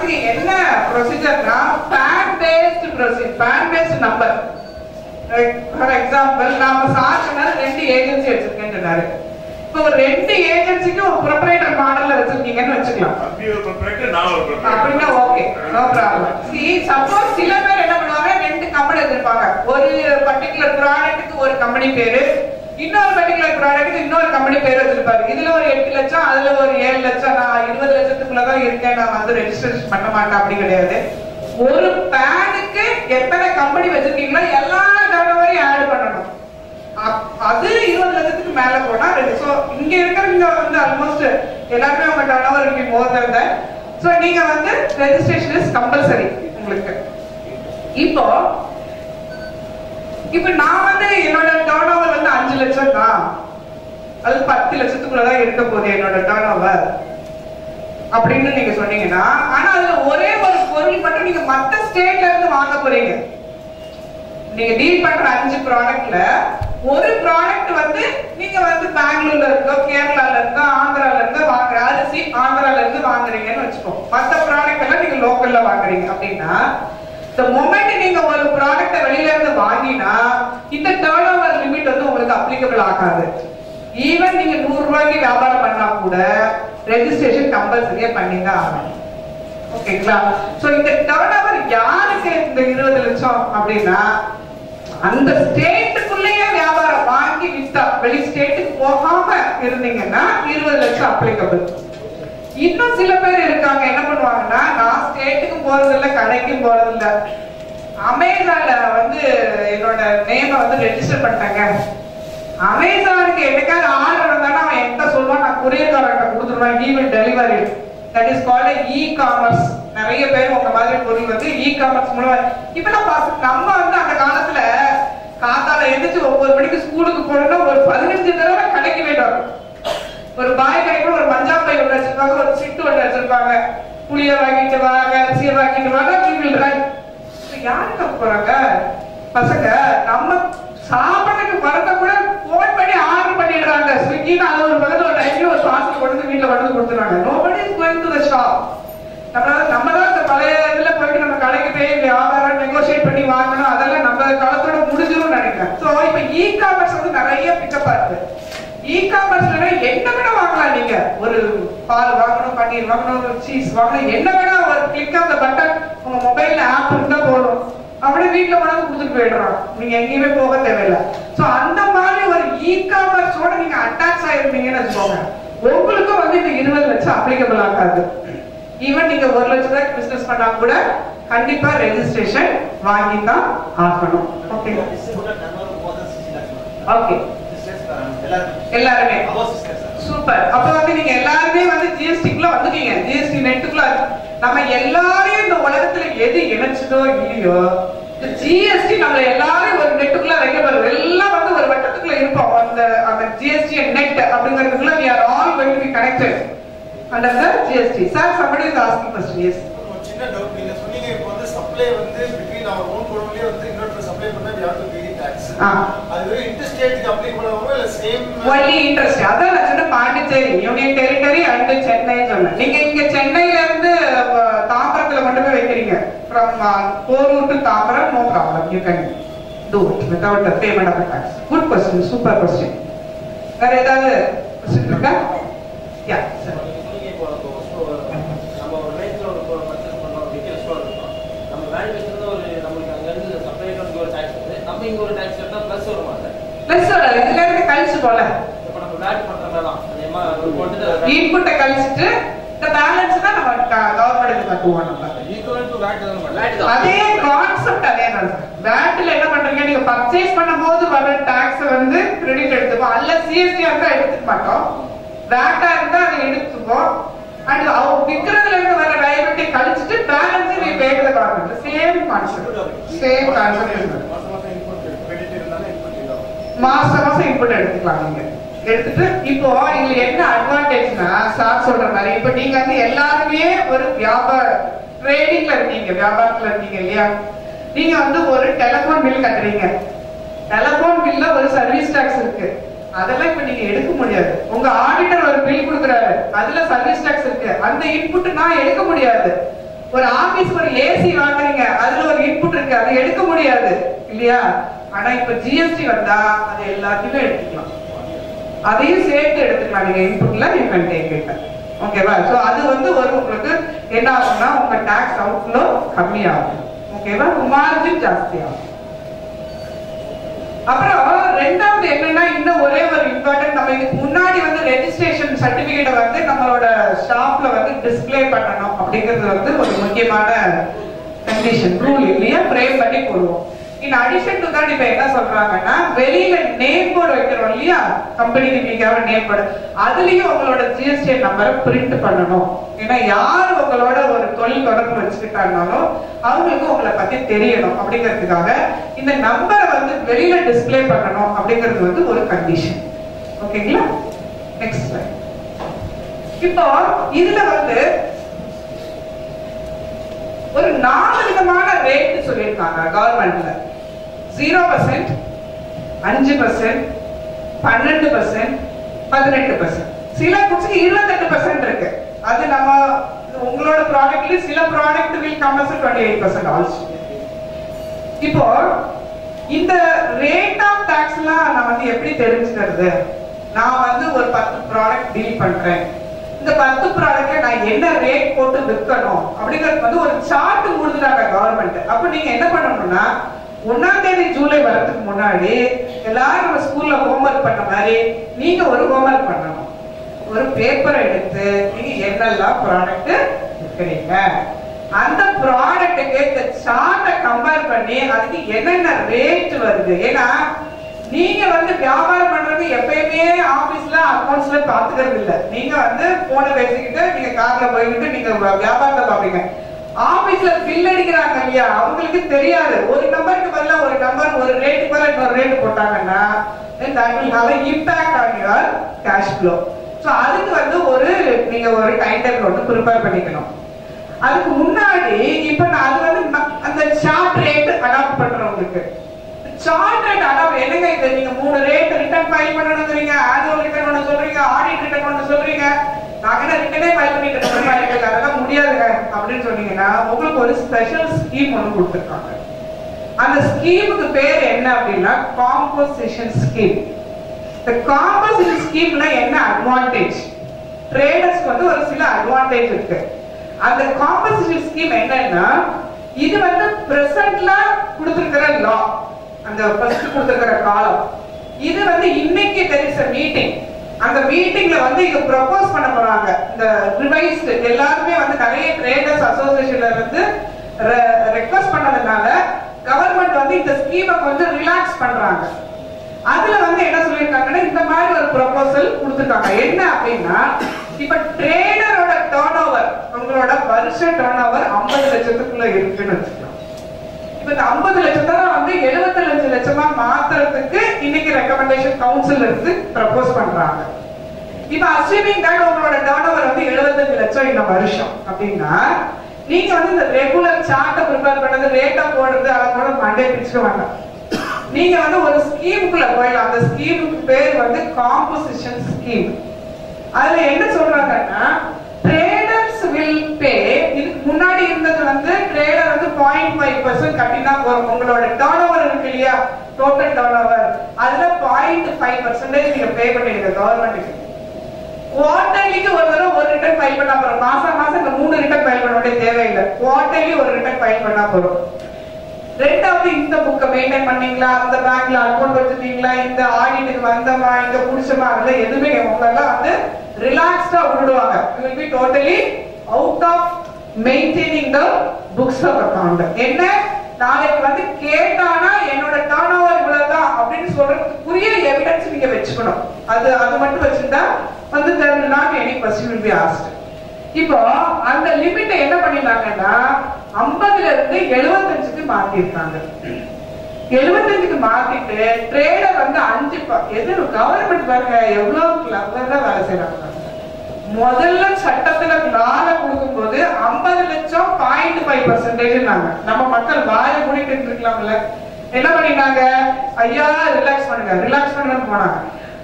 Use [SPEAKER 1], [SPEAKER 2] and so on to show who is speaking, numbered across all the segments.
[SPEAKER 1] see, என்ன ப்ரொசீஜர்னா PAN based procedure PAN based number for example நாம சார்ஜனர் ரெண்டு ஏஜென்சி வச்சிருக்கேன்னு சொன்னாரு இப்போ ஒரு ரெண்டு ஏஜென்சிக்கு ஒரு ப்ரொப்ரைட்டர் மாடல்ல வச்சிருக்கீங்கன்னு வச்சுக்கலாம்
[SPEAKER 2] தம்பி ஒரு proprietor, நான் ஒரு proprietor.
[SPEAKER 1] அப்படின்னா ஓகே நோ ப்ராப்ளம் சி சப்போஸ் சில பேர் என்ன பண்ணுவாங்க ரெண்டு கம்பெனி வச்சிருப்பாங்க ஒரு பர்டிகுலர் ப்ராடக்ட்டுக்கு ஒரு கம்பெனி பேரு இன்னொரு பர்டிகுலர் ப்ராடக்ட்டுக்கு இன்னொரு கம்பெனி பேர் வச்சிருப்பாரு இதுல ஒரு எட்டு லட்சம் அதுல ஒரு ஏழு லட்சம் நான் இருபது லட்சத்துக்குள்ளதான் இருக்கேன் நான் வந்து ரெஜிஸ்ட்ரேஷன் பண்ண மாட்டேன் அப்படி கிடையாது ஒரு பேனுக்கு எத்தனை கம்பெனி வச்சிருக்கீங்களோ எல்லா டர்னோவரையும் ஆட் பண்ணணும் அப்- அது இருபது லட்சத்துக்கு மேல போனா சோ இங்க இருக்கிறவங்க வந்து ஆல்மோஸ்ட் எல்லாருமே உங்க டர்ன் ஓவர் இருக்கு மோர் தென் தட் சோ நீங்க வந்து ரெஜிஸ்ட்ரேஷன் இஸ் கம்பல்சரி உங்களுக்கு இப்போ இப்போ நான் வந்து என்னோட டர்ன் ஓவர் வந்து அஞ்சு லட்சம் தான் அது பத்து லட்சத்துக்குள்ள தான் இருக்க போகுது என்னோட டர்ன் ஓவர் அப்படின்னு நீங்க சொன்னீங்கன்னா ஆனா அதுல ஒரே ஒரு பொருள் மட்டும் நீங்க மத்த ஸ்டேட்ல இருந்து வாங்க போறீங்க நீங்க டீல் பண்ற அஞ்சு ப்ராடக்ட்ல ஒரு ப்ராடக்ட் வந்து நீங்க வந்து பெங்களூர்ல இருக்கோ கேரளால இருக்கோ ஆந்திரால இருந்து வாங்குற அரிசி ஆந்திரால இருந்து வாங்குறீங்கன்னு வச்சுக்கோ மத்த ப்ராடக்ட் எல்லாம் நீங்க லோக்கல்ல வாங்குறீங்க அப்படின்னா இந்த மொமெண்ட் நீங்க ஒரு ப்ராடக்ட்ட வெளியில இருந்து வாங்கினா இந்த டர்ன் ஓவர் லிமிட் வந்து உங்களுக்கு அப்ளிகபிள் ஆகாது ஈவன் நீங்க நூறு ரூபாய்க்கு வியாபாரம் பண்ணா கூட ரெஜிஸ்ட்ரேஷன் கம்பல்சரியா பண்ணி தான் ஆகணும் ஓகேங்களா சோ இந்த டர்ன் ஓவர் யாருக்கு இந்த இருபது லட்சம் அப்படின்னா அந்த ஸ்டேட்டுக்குள்ளேயே வியாபாரம் வாங்கி வித்தா வெளி ஸ்டேட்டுக்கு போகாம இருந்தீங்கன்னா இருபது லட்சம் அப்ளிகபிள் இன்னும் சில பேர் இருக்காங்க என்ன பண்ணுவாங்கன்னா நான் ஸ்டேட்டுக்கும் போறது இல்ல கடைக்கும் போறது இல்ல அமேசான்ல வந்து என்னோட நேம வந்து ரெஜிஸ்டர் பண்ணிட்டாங்க அமேசானுக்கு என்னைக்காவது ஆர்டர் வந்தானா அவன் என்கிட்ட சொல்லுவான் நான் கொரியர்காரர்கிட்ட கொடுத்துருவேன் he will deliver it that is called e commerce நிறைய பேர் உங்க மாதிரி பொருள் வந்து இ காமர்ஸ் மூலமா இப்பெல்லாம் பாத்து நம்ம வந்து அந்த காலத்துல காத்தால எழுந்திரிச்சு ஒவ்வொரு மணிக்கு ஸ்கூலுக்கு போனோம்னா ஒரு பதினஞ்சு தடவை கடைக்கு வேண்டாம் ஒரு பாய் கடைக்கு ஒரு மஞ்சள் பை ஒன்று வச்சிருப்பாங்க ஒரு சிட்டு ஒன்று வச்சிருப்பாங்க புளிய வாங்கிட்டு வாங்க அரிசியை வாங்கிட்டு வாங்க we will run. இப்ப யாருங்க போறாங்க பசங்க நம்ம சாப்பிடறதுக்கு வரத கூட போன் பண்ணி ஆர்டர் பண்ணிடுறாங்க ஸ்விக்கின்னு அது ஒரு பக்கத்துல ஒரு டைம்ல ஒரு பார்சல் கொண்டு வந்து வீட்டுல கொண்டு வந்து கொடுத்துறாங்க nobody is going to the shop நம்மளால நம்ம தான் இந்த பழைய இதுல போயிட்டு நம்ம கடைக்கு போய் வியாபாரம் நெகோசியேட் பண்ணி வாங்கணும் அதெல்லாம் நம்ம காலத்தோட முடிஞ்சிரும் நினைக்கிறேன் சோ இப்ப இ காமர்ஸ் வந்து நிறைய பிக்கப் இருக்கு இ காமர்ஸ்ல என்ன வேணா வாங்கலாம் நீங்க ஒரு பால் வாங்கணும் பன்னீர் வாங்கணும் ஒரு சீஸ் வாங்கணும் என்ன வேணா ஒரு கிளிக் ஆஃப் த பட்டன் உங்க மொபைல்ல ஆப் இருந்தா போதும் அப்படியே வீட்டுல கொண்டாந்து கொடுத்துட்டு போயிடுறோம் நீங்க எங்கேயுமே போக தேவையில்ல சோ அந்த மாதிரி ஒரு இ காமர்ஸோட நீங்க அட்டாச் ஆயிருந்தீங்கன்னு வச்சுக்கோங்க உங்களுக்கும் வந்து இந்த இருபது லட்சம் அப்ளிகபிள் ஆகாது ஈவன் நீங்க ஒரு லட்சம் ரூபாய்க்கு பிசினஸ் பண்ணா கூட கண்டிப்பா ரெஜிஸ்ட்ரேஷன் வாங்கி தான் ஆகணும் ஓகே ஓகே எல்லாருமே சூப்பர் அப்ப வந்து நீங்க எல்லாருமே வந்து ஜிஎஸ்டிக்குள்ள வந்துட்டீங்க ஜிஎஸ்டி நெட்டுக்குள்ள நம்ம எல்லாரையும் இந்த உலகத்துல எது இணைச்சதோ இல்லையோ இந்த ஜிஎஸ்டி நம்மள எல்லாரையும் ஒரு நெட்டுக்குள்ள வைக்க போறது எல்லாம் வந்து ஒரு வட்டத்துக்குள்ள இருப்போம் அந்த அந்த ஜிஎஸ்டி நெட் அப்படிங்கிறதுக்குள்ள we are all going to be connected under the GST sir somebody is asking question yes
[SPEAKER 3] ஒரு சின்ன டவுட் நீங்க சொன்னீங்க இப்போ வந்து சப்ளை வந்து பிட்வீன் அவர் ஓன் குடோன்லயே வந்து இன்னொரு சப்ளை பண்ணா we have to pay tax
[SPEAKER 1] ஆ.
[SPEAKER 3] அது வெறும் இன்டர்ஸ்டேட்டுக்கு அப்ளிகபிள் ஆகுமா இல்ல சேம்
[SPEAKER 1] only interest அதான் நான் சொன்ன Pondicherry union territory and Chennai சொன்னேன் நீங்க இங்க சென்னையில இருந்து அஹ், தாம்பரத்துல கொண்டு போய் வைக்கிறீங்க from Porur to Tambaram no problem you can do it without payment of tax good question super question வேற ஏதாவது கொஸ்டின் இருக்கா யா சார்
[SPEAKER 4] நீங்க இப்போ இப்போ நம்ம ஒரு ரேட்ல ஒரு பர்ச்சேஸ் பண்றோம் விற்கிற ஸ்டோர் இருக்கோம் நம்ம வேல்யூ வச்சிருந்த ஒரு நம்மளுக்கு அங்க இருந்து செப்பரேட் ஒரு டாக்ஸ் வருது நம்ம இங்க ஒரு டாக்ஸ் எடுத்தா பிளஸ் வருமா சார்
[SPEAKER 1] பிளஸ் வராது இதுல இருந்து கழிச்சு போல
[SPEAKER 4] இப்போ நம்ம வேட் பண்ற மாதிரி தான் அதே மாதிரி போட்டு
[SPEAKER 1] இன்புட்டை கழிச்சிட்டு இந்த பேலன்ஸ் தான் நம்ம கவர்மெண்ட் கட்டுவோம் நம்ம
[SPEAKER 4] ஈக்குவல் டு வேட் தான் வேட் தான்
[SPEAKER 1] அதே கான்செப்ட் அதே தான் வேட்ல என்ன பண்றீங்க நீங்க பர்ச்சேஸ் பண்ணும்போது வர டாக்ஸ் வந்து கிரெடிட் எடுத்துப்போம் அல்ல சிஎஸ்டி இருந்தா எடுத்துக்க மாட்டோம் வேட்டா இருந்தா அதை எடுத்துப்போம் அண்ட் அவங்க விக்கிறதுல இருந்து வர லைபிலிட்டி கழிச்சிட்டு பேலன்ஸ் நீ pay to the government same concept same concept
[SPEAKER 3] மாசம் மாசம் இன்புட் கிரெடிட் இருந்தாலும் இன்புட் இதாகும்
[SPEAKER 1] மாசம் மாசம் இன்புட் எடுத்துக்கலாம் நீங்க எடுத்துட்டு இப்போ இதுல என்ன அட்வான்டேஜ்னா சார் சொல்ற மாதிரி இப்போ நீங்க வந்து எல்லாருமே ஒரு வியாபார ட்ரேடிங்ல இருக்கீங்க வியாபாரத்துல இருக்கீங்க இல்லையா நீங்க வந்து ஒரு டெலிபோன் பில் கட்டுறீங்க டெலிபோன் பில்ல ஒரு சர்வீஸ் டாக்ஸ் இருக்கு அதெல்லாம் இப்ப நீங்க எடுக்க முடியாது உங்க ஆடிட்டர் ஒரு பில் கொடுக்குறாரு அதுல சர்வீஸ் டாக்ஸ் இருக்கு அந்த இன்புட் நான் எடுக்க முடியாது ஒரு ஆபீஸ் ஒரு ஏசி வாங்குறீங்க அதுல ஒரு இன்புட் இருக்கு அதை எடுக்க முடியாது இல்லையா ஆனா இப்ப ஜிஎஸ்டி வந்தா அது எல்லாத்தையுமே எடுத்துக்கலாம் அதையும் சேர்த்து எடுத்துக்கலாம் நீங்க இன்புட்ல யூ கேன் டேக் இட் ஓகேவா சோ அது வந்து ஒரு உங்களுக்கு என்ன ஆகும்னா உங்க டாக்ஸ் அவுட்ஃப்ளோ கம்மியாகும் ஓகேவா மார்ஜின் ஜாஸ்தி ஆகும் அப்புறம் ரெண்டாவது என்னன்னா இன்னும் ஒரே ஒரு இம்பார்ட்டன்ட் நம்ம இதுக்கு முன்னாடி வந்து ரெஜிஸ்ட்ரேஷன் சர்டிபிகேட்டை வந்து நம்மளோட ஷாப்ல வந்து டிஸ்ப்ளே பண்ணணும் அப்படிங்கிறது வந்து ஒரு முக்கியமான கண்டிஷன் ரூல் இல்லையா ஃப்ரேம் பண்ணி போடுவோம் இன் அடிஷன் டு தட் இப்ப என்ன சொல்றாங்கன்னா வெளியில நேம் போர்டு வைக்கிறோம் இல்லையா கம்பெனி நீங்க நேம் போர்டு அதுலயும் உங்களோட ஜிஎஸ்டி நம்பரை பிரிண்ட் பண்ணணும் ஏன்னா யார் உங்களோட ஒரு தொழில் தொடர்பு வச்சுக்கிட்டாங்கனாலும் அவங்களுக்கு உங்களை பத்தி தெரியணும் அப்படிங்கிறதுக்காக இந்த நம்பரை வந்து வெளியில டிஸ்ப்ளே பண்ணணும் அப்படிங்கிறது வந்து ஒரு கண்டிஷன் ஓகேங்களா நெக்ஸ்ட் ஸ்லைட் இப்போ இதுல வந்து ஒரு நாலு விதமான ரேட் சொல்லியிருக்காங்க கவர்மெண்ட்ல ஜீரோ பர்சன்ட் அஞ்சு பர்சன்ட் பன்னெண்டு பர்சன்ட் பதினெட்டு பர்சன்ட் சில குட்ஸ்க்கு இருபத்தெட்டு பர்சன்ட் இருக்கு அது நம்ம உங்களோட ப்ராடக்ட்ல சில product will come as twenty eight percent also இப்போ இந்த ரேட் ஆஃப் டாக்ஸ்லாம் நான் வந்து எப்படி தெரிஞ்சுக்கிறது நான் வந்து ஒரு பத்து ப்ராடக்ட் டீல் பண்றேன் இந்த பத்து ப்ராடக்ட்ல நான் என்ன ரேட் போட்டு விற்கணும் அப்படிங்கிறது வந்து ஒரு சார்ட் கொடுத்துட்டாங்க கவர்மெண்ட் அப்ப நீங்க என்ன பண்ணணும்னா ஒன்னாம் தேதி ஜூலை வரதுக்கு முன்னாடி எல்லாரும் நம்ம ஸ்கூல்ல ஹோம்ஒர்க் பண்ண மாதிரி நீங்க ஒரு ஹோம்ஒர்க் பண்ணணும் ஒரு பேப்பரை எடுத்து நீங்க என்னெல்லாம் ப்ராடக்ட் விற்கிறீங்க அந்த ப்ராடக்ட்டுக்கு இந்த சார்ட்டை கம்பேர் பண்ணி அதுக்கு என்னென்ன ரேட் வருது ஏன்னா நீங்க வந்து வியாபாரம் பண்றது எப்பயுமே ஆபீஸ்ல அக்கௌண்ட்ஸ்ல பாத்துக்கிறது இல்ல நீங்க வந்து போன பேசிக்கிட்டு நீங்க கார்ல போய்கிட்டு நீங்க வ- வியாபாரத்தை பாப்பீங்க ஆபீஸ்ல பில் அடிக்கிறாங்க இல்லையா அவங்களுக்கு தெரியாது ஒரு நம்பருக்கு பதிலா ஒரு நம்பர் ஒரு ரேட்டு பதிலா இன்னொரு ரேட் போட்டாங்கன்னா then that will have an impact on your cash flow so அதுக்கு வந்து ஒரு நீங்க ஒரு டைம் டேபிள் வந்து ப்ரிப்பேர் பண்ணிக்கணும் அதுக்கு முன்னாடி இப்ப நான் அது வந்து ம- அந்த சார்ட் ரேட் அடாப்ட் பண்றவங்களுக்கு சார்ட் ரேட் அடாப்ட் என்னங்க இது நீங்க மூணு ரேட் ரிட்டர்ன் ஃபைல் பண்ணணுங்கிறீங்க ஆனுவல் ரிட்டர்ன் பண்ண சொல்றீங்க ஆடிட் ரிட்டர்ன் பண்ண சொல்றீங்க நாங்க என்ன ரிட்டர்னே ஃபைல் பண்ணிட்டு இருக்கோம் எங்களுக்கு அதெல்லாம் முடியாதுங்க அப்படின்னு சொன்னீங்கன்னா உங்களுக்கு ஒரு ஸ்பெஷல் ஸ்கீம் ஒன்று கொடுத்துருக்காங்க அந்த ஸ்கீமுக்கு பேர் என்ன அப்படின்னா காம்போசிஷன் ஸ்கீம் இந்த காம்போசிஷன் ஸ்கீம்ல என்ன அட்வான்டேஜ் ட்ரேடர்ஸ்க்கு வந்து ஒரு சில அட்வான்டேஜ் இருக்கு அந்த காம்போசிஷன் ஸ்கீம் என்னன்னா இது வந்து பிரசன்ட்ல கொடுத்திருக்கிற லா அந்த ஃபர்ஸ்ட் கொடுத்திருக்கிற காலம் இது வந்து இன்னைக்கு தெர் இஸ் மீட்டிங் அந்த மீட்டிங்ல வந்து இது ப்ரப்போஸ் பண்ண போறாங்க இந்த ரிவைஸ்டு எல்லாருமே வந்து நிறைய ட்ரேடர்ஸ் அசோசியேஷன்ல இருந்து ரெக்வஸ்ட் பண்ணதுனால கவர்மெண்ட் வந்து இந்த ஸ்கீமை கொஞ்சம் ரிலாக்ஸ் பண்றாங்க அதுல வந்து என்ன சொல்லிருக்காங்கன்னா இந்த மாதிரி ஒரு ப்ரொபோசல் கொடுத்துருக்காங்க என்ன அப்படின்னா இப்ப ட்ரேடரோட டர்ன் ஓவர் உங்களோட வருஷ டர்ன் ஓவர் ஐம்பது லட்சத்துக்குள்ள இருக்குன்னு வச்சுக்கலாம் இப்ப இந்த ஐம்பது லட்சத்தை வந்து எழுபத்தஞ்சு லட்சமா மாத்துறதுக்கு இன்னைக்கு ரெக்கமெண்டேஷன் கவுன்சில் இருந்து ப்ரப்போஸ் பண்றாங்க இப்ப அஸ்யூமிங் தட் உங்களோட டர்ன் ஓவர் வந்து எழுபத்தஞ்சு லட்சம் இந்த வருஷம் அப்படின்னா நீங்க வந்து இந்த ரெகுலர் சார்ட்டை ப்ரிப்பேர் பண்ணது ரேட்டா போடுறது அதை கூட மண்டே பிடிச்சுக்க வேண்டாம் நீங்க வந்து ஒரு ஸ்கீமுக்குள்ள போயிடலாம் அந்த ஸ்கீமுக்கு பேர் வந்து காம்போசிஷன் ஸ்கீம் அதுல என்ன சொல்றாங்கன்னா ட்ரேடர்ஸ் வில் பே இதுக்கு முன்னாடி இருந்தது வந்து ட்ரேடர் வந்து பாயிண்ட் ஃபைவ் பர்சன்ட் கட்டினா போதும் உங்களோட டர்ன் ஓவர் இருக்கு இல்லையா டோட்டல் டர்ன் ஓவர் அதுல பாயிண்ட் ஃபைவ் பர்சன்டேஜ் நீங்க பே பண்ணிடுங்க கவர்மெண்ட்டுக்கு குவார்டர்லிக்கு ஒரு தடவை ஒரு ரிட்டர்ன் ஃபைல் பண்ணா போதும் மாசம் மாசம் இந்த மூணு ரிட்டர்ன் ஃபைல் பண்ண வேண்டிய தேவையில்லை குவார்டர்லி ஒரு ரிட்டர்ன் ஃபைல் பண்ணா போதும் ரெண்டாவது இந்த புக்கை மெயின்டைன் பண்ணீங்களா அந்த பேங்க்ல அக்கௌண்ட் வச்சிருக்கீங்களா இந்த ஆடிட்டுக்கு வந்தமா இங்க புடிச்சமா அதெல்லாம் எதுவுமே உங்களெல்லாம் வந்து ரிலாக்ஸ்டா விடுவாங்க you will be totally out of maintaining the books of account என்ன நாளைக்கு வந்து கேட்டானா என்னோட டர்ன் ஓவர் இவ்வளவுதான் அப்படின்னு சொல்றதுக்குரிய எவிடன்ஸ் நீங்க வச்சுக்கணும் அது அது மட்டும் வச்சிருந்தா வந்து there will not be any question will be asked இப்போ அந்த லிமிட்டை என்ன பண்ணிருந்தாங்கன்னா ஐம்பதுல இருந்து எழுபத்தஞ்சுக்கு மாத்திருக்காங்க எழுபத்தஞ்சுக்கு மாத்திட்டு ட்ரேடர் வந்து அஞ்சு ப- எது கவர்மெண்ட் பாருங்க எவ்வளவு கிளவரா வேலை செய்யறாங்க முதல்ல சட்டத்துல லால கொடுக்கும்போது ஐம்பது லட்சம் பாயிண்ட் ஃபைவ் பர்சன்டேஜ் நம்ம மக்கள் வாயை மூடிட்டு இருக்கலாம்ல என்ன பண்ணிட்டாங்க ஐயா ரிலாக்ஸ் பண்ணுங்க ரிலாக்ஸ் பண்ணுங்கன்னு போனாங்க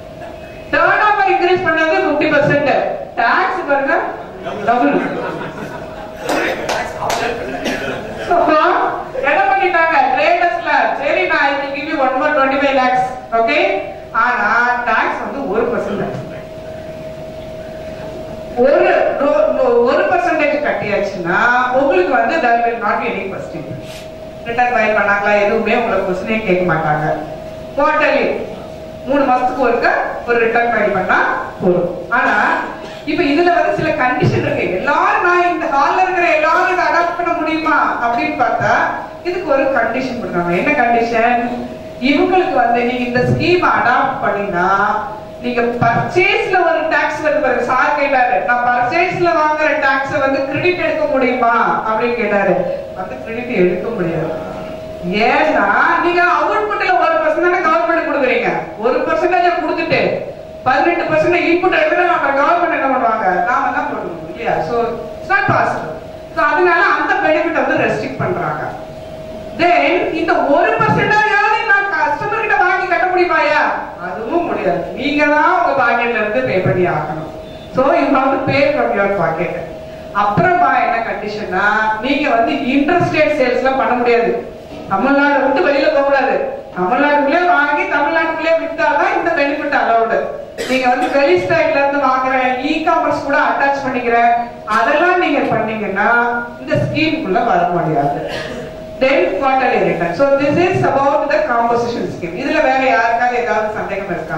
[SPEAKER 1] டர்ன் ஓவர் இன்க்ரீஸ் பண்ணது 50% பர்சன்ட் டாக்ஸ் பாருங்க டபுள் So, என்ன பண்ணிட்டாங்க ட்ரேடர்ஸ்ல சரி நான் I will give you one more twenty five lakhs okay ஆனா டாக்ஸ் வந்து ஒரு பர்சன்ட் ஒரு ரோ- ரோ- ஒரு பர்சன்டேஜ் கட்டியாச்சுன்னா உங்களுக்கு வந்து there will not be any question return file பண்ணாங்களா எதுவுமே உங்களுக்கு கொஸ்டினே கேட்க மாட்டாங்க குவார்டர்லி மூணு மாசத்துக்கு ஒருக்க ஒரு ரிட்டர்ன் ஃபைல் பண்ணா போதும் ஆனா இப்ப இதுல வந்து சில கண்டிஷன் இருக்கு எல்லாரும் நான் இந்த ஹால்ல இருக்கிற எல்லாரும் இதை அடாப்ட் பண்ண முடியுமா அப்படின்னு பார்த்தா இதுக்கு ஒரு கண்டிஷன் கொடுக்குறாங்க என்ன கண்டிஷன் இவங்களுக்கு வந்து நீங்க இந்த ஸ்கீம் அடாப்ட் பண்ணினா நீங்க பர்ச்சேஸ்ல ஒரு டாக்ஸ் வருது பாருங்க சார் கேட்டாரு நான் பர்ச்சேஸ்ல வாங்குற டாக்ஸ வந்து கிரெடிட் எடுக்க முடியுமா அப்படின்னு கேட்டாரு வந்து கிரெடிட் எடுக்க முடியாது ஏன்னா நீங்க அவுட்புட்ல ஒரு பர்சன்ட் தானே கவர்மெண்ட் கொடுக்குறீங்க ஒரு பர்சன்டேஜ் கொடுத்துட்டு பதினெட்டு பர்சன்ட் இன்புட் எடுத்து நம்ம கவர்மெண்ட் என்ன பண்ணுவாங்க நாம தான் போடணும் இல்லையா so it's not possible so அதனால அந்த பெனிஃபிட் வந்து ரெஸ்ட்ரிக்ட் பண்றாங்க தென் இந்த ஒரு பர்சன்டாவது நான் கஸ்டமர் கிட்ட வாங்கி கட்ட முடியுமாயா அதுவும் முடியாது நீங்க தான் உங்க பாக்கெட்ல இருந்து பே பண்ணி ஆகணும் so you have to pay from your pocket அப்புறமா என்ன கண்டிஷன்னா நீங்க வந்து இன்டர்ஸ்டேட் சேல்ஸ்லாம் பண்ண முடியாது தமிழ்நாடு விட்டு வெளியில போக கூடாது தமிழ்நாட்டுக்குள்ளே வாங்கி தமிழ்நாட்டுக்குள்ளே வித்தாதான் இந்த பெனிஃபிட் அலௌடு நீங்க வந்து வெளி ஸ்டைட்ல இருந்து வாங்குற இ காமர்ஸ் கூட அட்டாச் பண்ணிக்கிற அதெல்லாம் நீங்க பண்ணீங்கன்னா இந்த ஸ்கீமுக்குள்ள வர முடியாது then quarterly return so this is about the composition scheme இதுல வேற யாருக்காவது ஏதாவது சந்தேகம் இருக்கா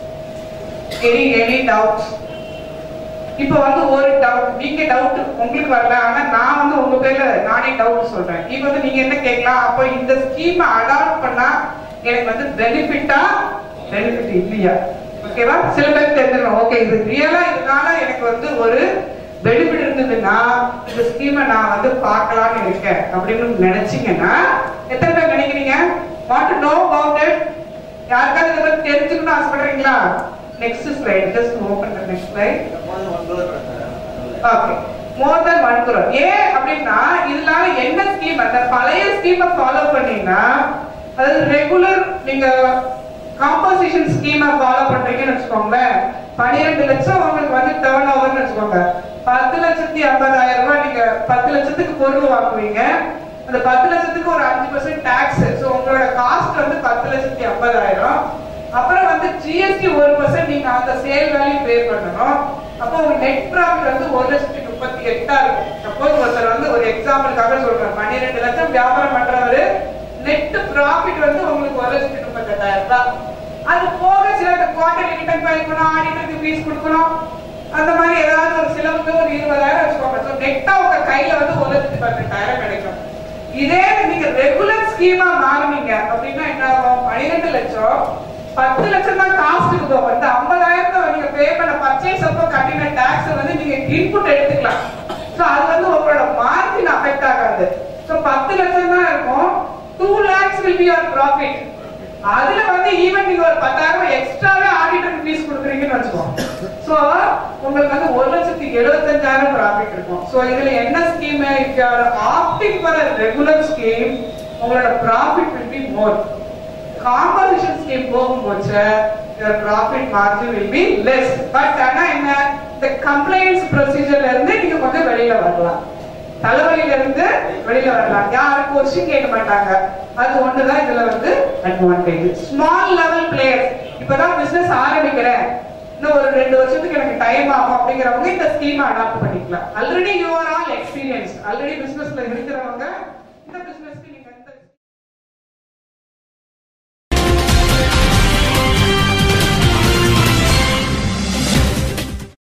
[SPEAKER 1] எனி எனி டவுட்ஸ் இப்போ வந்து ஒரு டவுட் நீங்க டவுட் உங்களுக்கு வரல ஆனா நான் வந்து உங்க பேர்ல நானே டவுட் சொல்றேன் இப்போ வந்து நீங்க என்ன கேட்கலாம் அப்போ இந்த ஸ்கீம் அடாப்ட் பண்ணா எனக்கு வந்து பெனிஃபிட்டா பெனிஃபிட் இல்லையா ஓகேவா சில பேர் தெரிஞ்சிடும் ஓகே இது ரியலா இதனால எனக்கு வந்து ஒரு பெனிஃபிட் இருந்ததுன்னா இந்த ஸ்கீமை நான் வந்து பார்க்கலாம்னு இருக்கேன் அப்படின்னு நினைச்சீங்கன்னா எத்தனை பேர் நினைக்கிறீங்க want to know about it யாருக்காவது இதை பத்தி தெரிஞ்சுக்கணும்னு ஆசைப்படுறீங்களா next slide just open the next slide okay more then one crore ஏன் அப்படின்னா இதனால என்ன ஸ்கீம் அந்த பழைய ஸ்கீமை ஃபாலோ பண்ணீங்கன்னா அதாவது ரெகுலர் நீங்க காம்போசிஷன் ஸ்கீமை ஃபாலோ பண்றீங்கன்னு வச்சுக்கோங்களேன் பன்னிரெண்டு லட்சம் உங்களுக்கு வந்து டேர்ன் ஓவர்னு வச்சுக்கோங்க பத்து லட்சத்தி ஐம்பதாயிரம் ரூபாய் நீங்க பத்து லட்சத்துக்கு பொருள் வாங்குவீங்க அந்த பத்து லட்சத்துக்கு ஒரு அஞ்சு பர்சன்ட் டாக்ஸ் ஸோ உங்களோட காஸ்ட் வந்து பத்து லட்சத்தி ஐம்பதாயிரம் அப்புறம் வந்து ஜிஎஸ்டி ஒரு பர்சன்ட் நீங்க அந்த சேல் வேல்யூ பே பண்ணணும் அப்போ உங்க நெட் ப்ராஃபிட் வந்து ஒரு லட்சத்தி முப்பத்தி எட்டா இருக்கும் சப்போஸ் ஒருத்தர் வந்து ஒரு எக்ஸாம்பிளுக்காக சொல்றேன் பன்னிரெண்டு லட்சம் வியாபாரம் பண்றவரு நெட் ப்ராஃபிட் வந்து உங்களுக்கு ஒரு லட்சத்தி முப்பத்தி எட்டாயிரம் ரூபாய் அது போக சில குவார்டர்லி ரிட்டர்ன் ஃபைல் பண்ணணும் ஆடிட்டருக்கு ஃபீஸ் கொடுக்கணும் அந்த மாதிரி ஏதாவது ஒரு செலவுக்கு ஒரு இருபதாயிரம் வச்சுக்கோங்க ஸோ நெட்டா உங்க கையில வந்து ஒரு லட்சத்தி பதினெட்டாயிரம் கிடைக்கும் இதே நீங்க ரெகுலர் ஸ்கீமா மாறுனீங்க அப்படின்னா என்ன ஆகும் பன்னிரெண்டு லட்சம் பத்து லட்சம் தான் காஸ்ட்டுக்கு போகும் இந்த ஐம்பதாயிரத்தை நீங்க பே பண்ண பர்ச்சேஸ் அப்போ கட்டின டாக்ஸ் வந்து நீங்க இன்புட் எடுத்துக்கலாம் சோ அது வந்து உங்களோட மார்ஜின் அஃபெக்ட் ஆகாது சோ பத்து லட்சம் தான் இருக்கும் two lakhs will be your profit அதுல வந்து ஈவன் நீங்க ஒரு பத்தாயிரம் எக்ஸ்ட்ராவே ஆடிட்டர் ஃபீஸ் கொடுக்குறீங்கன்னு வச்சுக்கோங்க சோ உங்களுக்கு வந்து ஒரு லட்சத்தி எழுபத்தஞ்சாயிரம் ப்ராஃபிட் இருக்கும் சோ இதுல என்ன scheme if you are opting for regular scheme உங்களோட profit will be more composition scheme போகும்போது your profit margin will be less but ஆனா என்ன இந்த கம்ப்ளைண்ட்ஸ் ப்ரொசீஜர்ல இருந்து நீங்க கொஞ்சம் வெளியில வரலாம் தலைவலியில இருந்து வெளியில வரலாம் யாரும் கொஸ்டின் கேட்க மாட்டாங்க அது ஒண்ணுதான் இதுல வந்து அட்வான்டேஜ் ஸ்மால் லெவல் பிளேயர்ஸ் இப்பதான் பிசினஸ் ஆரம்பிக்கிறேன் இன்னும் ஒரு ரெண்டு வருஷத்துக்கு எனக்கு டைம் ஆகும் அப்படிங்கிறவங்க இந்த ஸ்கீம் அடாப்ட் பண்ணிக்கலாம் already you are all experience already பிசினஸ்ல இருக்கிறவங்க